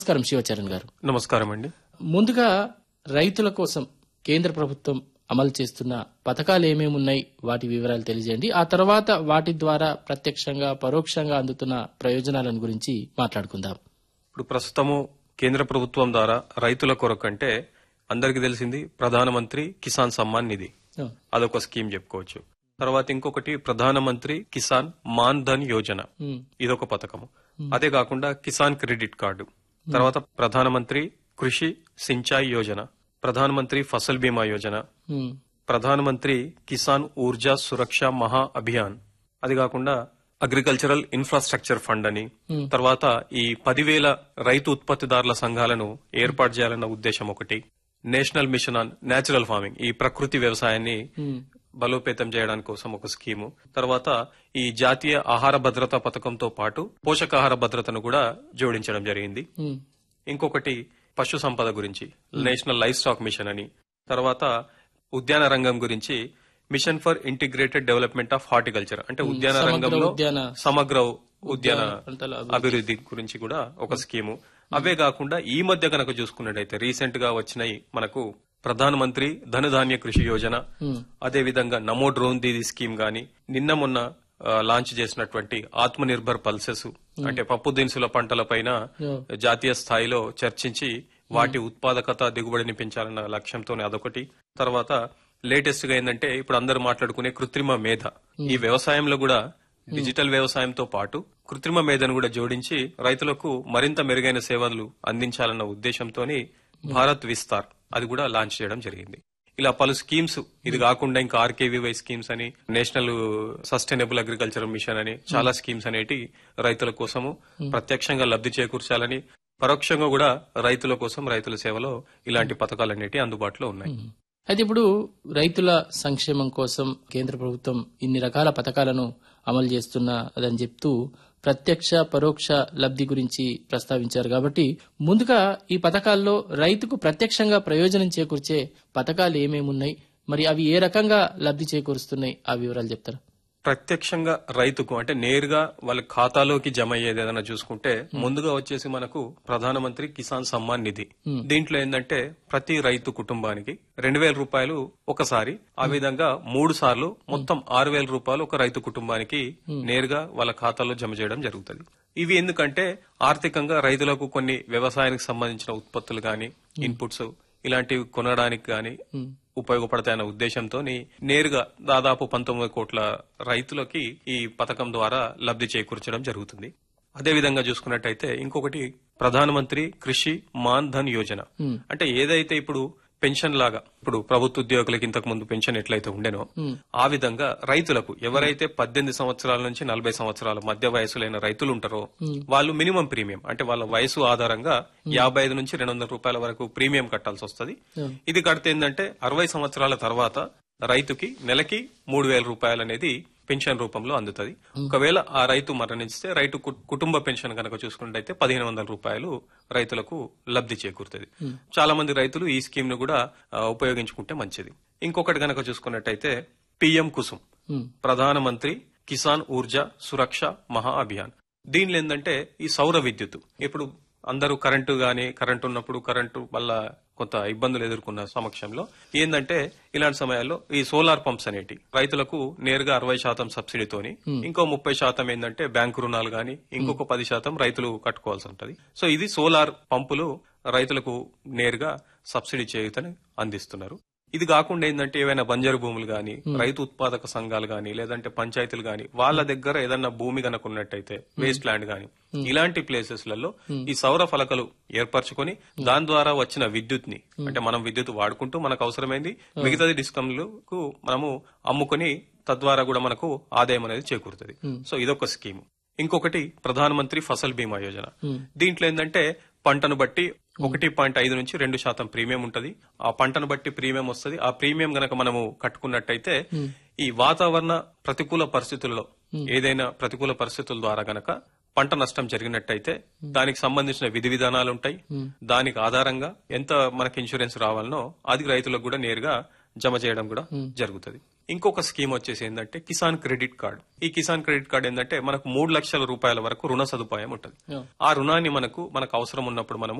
నమస్కారం శివచరణ్ గారు నమస్కారం అండి ముందుగా రైతుల కోసం కేంద్ర ప్రభుత్వం అమలు చేస్తున్న పథకాలు ఏమేమి ఉన్నాయి వాటి వివరాలు తెలియజేయండి ఆ తర్వాత వాటి ద్వారా ప్రత్యక్షంగా పరోక్షంగా అందుతున్న ప్రయోజనాలను గురించి మాట్లాడుకుందాం ఇప్పుడు ప్రస్తుతము కేంద్ర ప్రభుత్వం ద్వారా రైతుల కొరకు అంటే అందరికీ తెలిసింది ప్రధానమంత్రి కిసాన్ సమ్మాన్ నిధి ఆ, అదొక స్కీమ్ చెప్పుకోవచ్చు తర్వాత ఇంకొకటి ప్రధానమంత్రి కిసాన్ మాన్ ధన్ యోజన ఉమ్, ఇదొక పథకము అదే కాకుండా కిసాన్ క్రెడిట్ కార్డు తర్వాత ప్రధానమంత్రి కృషి సించాయి యోజన ప్రధానమంత్రి ఫసల్ బీమా యోజన ఉమ్, ప్రధానమంత్రి కిసాన్ ఊర్జా సురక్ష మహా అభియాన్ అది కాకుండా అగ్రికల్చరల్ ఇన్ఫ్రాస్ట్రక్చర్ ఫండ్ అని తర్వాత ఈ పదివేల రైతు ఉత్పత్తిదారుల సంఘాలను ఏర్పాటు చేయాలన్న ఉద్దేశం ఒకటి national mission on natural farming ఈ ప్రకృతి వ్యవసాయాన్ని బలోపేతం చేయడానికి కోసం ఒక స్కీము తర్వాత ఈ జాతీయ ఆహార భద్రతా పథకంతో పాటు పోషకాహార భద్రతను కూడా జోడించడం జరిగింది ఉమ్, ఇంకొకటి పశు సంపద గురించి నేషనల్ లైఫ్ స్టాక్ మిషన్ అని తర్వాత ఉద్యాన రంగం గురించి mission for integrated development of horticulture అంటే ఉద్యాన సమగ్ర రంగంలో ఉద్యాన సమగ్ర ఉద్యాన పంటల అభివృద్ధి గురించి కూడా ఒక స్కీము అవే కాకుండా ఈ మధ్య కనుక చూసుకున్నట్టయితే రీసెంట్ గా వచ్చినాయి మనకు ప్రధాన మంత్రి ధనధాన్య కృషి యోజన అదే విధంగా నమో డ్రోన్ దీది స్కీమ్ గాని నిన్న మొన్న ఆ, లాంచ్ చేసినటువంటి ఆత్మ నిర్భర్ పల్సెస్ అంటే పప్పు దినుసుల పంటలపైన జాతీయ స్థాయిలో చర్చించి వాటి ఉత్పాదకత దిగుబడిని పెంచాలన్న లక్ష్యంతోనే అదొకటి తర్వాత లేటెస్ట్ గా ఏంటంటే ఇప్పుడు అందరూ మాట్లాడుకునే కృత్రిమ మేధ ఈ వ్యవసాయంలో కూడా డిజిటల్ వ్యవసాయంతో పాటు కృత్రిమ మేధను కూడా జోడించి రైతులకు మరింత మెరుగైన సేవలు అందించాలన్న ఉద్దేశంతోని భారత్ విస్తార్ అది కూడా లాంచ్ చేయడం జరిగింది ఇలా పలు స్కీమ్స్ ఇది కాకుండా ఇంకా ఆర్కేవీవై స్కీమ్స్ అని నేషనల్ సస్టైనబుల్ అగ్రికల్చర్ మిషన్ అని చాలా స్కీమ్స్ అనేటి రైతుల కోసము ప్రత్యక్షంగా లబ్ధి చేకూర్చాలని పరోక్షంగా కూడా రైతుల కోసం రైతుల సేవలో ఇలాంటి పథకాలు అనేటి అందుబాటులో ఉన్నాయి అయితే ఇప్పుడు రైతుల సంక్షేమం కోసం కేంద్ర ప్రభుత్వం ఇన్ని రకాల పథకాలను అమలు చేస్తున్నదని చెప్తూ ప్రత్యక్ష పరోక్ష లబ్ధి గురించి ప్రస్తావించారు కాబట్టి ముందుగా ఈ పథకాల్లో రైతుకు ప్రత్యక్షంగా ప్రయోజనం చేకూర్చే పథకాలు ఏమేమి ఉన్నాయి మరి అవి ఏ రకంగా లబ్ధి చేకూరుస్తున్నాయి ఆ వివరాలు చెప్తారా ప్రత్యక్షంగా రైతుకు అంటే నేరుగా వాళ్ళ ఖాతాలోకి జమ అయ్యేది ఏదైనా చూసుకుంటే ముందుగా వచ్చేసి మనకు ప్రధానమంత్రి కిసాన్ సమ్మాన్ నిధి దీంట్లో ఏంటంటే ప్రతి రైతు కుటుంబానికి రెండు వేల రూపాయలు ఒకసారి ఆ విధంగా మూడు సార్లు మొత్తం ఆరు వేల రూపాయలు ఒక రైతు కుటుంబానికి నేరుగా వాళ్ళ ఖాతాలో జమ చేయడం జరుగుతుంది ఇవి ఎందుకంటే ఆర్థికంగా రైతులకు కొన్ని వ్యవసాయానికి సంబంధించిన ఉత్పత్తులు గాని ఇన్పుట్స్ ఇలాంటివి కొనడానికి గాని ఉపయోగపడతాయన్న ఉద్దేశంతో నేరుగా దాదాపు పంతొమ్మిది కోట్ల రైతులకి ఈ పథకం ద్వారా లబ్ధి చేకూర్చడం జరుగుతుంది అదే విధంగా చూసుకున్నట్టయితే ఇంకొకటి ప్రధానమంత్రి కృషి మాన్ ధన్ యోజన అంటే ఏదైతే ఇప్పుడు పెన్షన్ లాగా ఇప్పుడు ప్రభుత్వ ఉద్యోగులకు ఇంతకు ముందు పెన్షన్ ఎట్లయితే ఉండేనో ఆ విధంగా రైతులకు ఎవరైతే పద్దెనిమిది సంవత్సరాల నుంచి నలభై సంవత్సరాల మధ్య వయసులైన రైతులు ఉంటారో వాళ్ళు మినిమం ప్రీమియం అంటే వాళ్ళ వయసు ఆధారంగా యాభై ఐదు నుంచి రెండు వందల రూపాయల వరకు ప్రీమియం కట్టాల్సి వస్తుంది ఇది కడితే ఏంటంటే అరవై సంవత్సరాల తర్వాత రైతుకి నెలకి మూడు వేల రూపాయలు అనేది పెన్షన్ రూపంలో అందుతుంది ఒకవేళ ఆ రైతు మరణిస్తే రైతు కు- కుటుంబ పెన్షన్ కనుక చూసుకున్నట్టయితే పదిహేను వందల రూపాయలు రైతులకు లబ్ధి చేకూరుతుంది చాలా మంది రైతులు ఈ స్కీమ్ ను కూడా ఆ, ఉపయోగించుకుంటే మంచిది ఇంకొకటి కనుక చూసుకున్నట్టయితే పిఎం కుసుమ్ ప్రధానమంత్రి కిసాన్ ఊర్జా సురక్ష మహా అభియాన్ దీనిలో ఏంటంటే ఈ సౌర విద్యుత్ ఇప్పుడు అందరూ కరెంటు గాని కరెంటు ఉన్నప్పుడు కరెంటు వల్ల కొంత ఇబ్బందులు ఎదుర్కొన్న సమక్షంలో ఏంటంటే ఇలాంటి సమయాల్లో ఈ సోలార్ పంప్స్ అనేటి రైతులకు నేరుగా అరవై శాతం సబ్సిడీతోని ఇంకో ముప్పై శాతం ఏంటంటే బ్యాంకు రుణాలు గాని ఇంకొక పది శాతం రైతులు కట్టుకోవాల్సి ఉంటది సో ఇది సోలార్ పంపులు రైతులకు నేరుగా సబ్సిడీ చేయుతని అందిస్తున్నారు ఇది కాకుండా ఏంటంటే ఏవైనా బంజరు భూములు గాని రైతు ఉత్పాదక సంఘాలు గాని లేదంటే పంచాయతీలు గాని వాళ్ళ దగ్గర ఏదన్నా భూమి కనుక ఉన్నట్టయితే వేస్ట్ ల్యాండ్ గాని ఇలాంటి ప్లేసెస్ లలో ఈ సౌర ఫలకలు ఏర్పరచుకొని దాని ద్వారా వచ్చిన విద్యుత్ ని అంటే మనం విద్యుత్ వాడుకుంటూ మనకు అవసరమైంది మిగతాది డిస్కమ్లకు మనము అమ్ముకొని తద్వారా కూడా మనకు ఆదాయం అనేది చేకూరుతుంది సో ఇదొక స్కీమ్ ఇంకొకటి ప్రధానమంత్రి ఫసల్ బీమా యోజన దీంట్లో ఏంటంటే పంటను బట్టి ఒకటి పాయింట్ ఐదు నుంచి రెండు శాతం ప్రీమియం ఉంటది ఆ పంటను బట్టి ప్రీమియం వస్తది ఆ ప్రీమియం గనక మనము కట్టుకున్నట్టయితే ఈ వాతావరణ ప్రతికూల పరిస్థితుల్లో ఏదైనా ప్రతికూల పరిస్థితుల ద్వారా గనక పంట నష్టం జరిగినట్టయితే దానికి సంబంధించిన విధి విధానాలు ఉంటాయి దానికి ఆధారంగా ఎంత మనకి ఇన్సూరెన్స్ రావాలనో అది రైతులకు కూడా నేరుగా జమ చేయడం కూడా జరుగుతుంది ఇంకొక స్కీమ్ వచ్చేసి ఏంటంటే కిసాన్ క్రెడిట్ కార్డ్ ఈ కిసాన్ క్రెడిట్ కార్డ్ ఏంటంటే మనకు మూడు లక్షల రూపాయల వరకు రుణ సదుపాయం ఉంటుంది Yeah. ఆ రుణాన్ని మనకు మనకు అవసరం ఉన్నప్పుడు మనం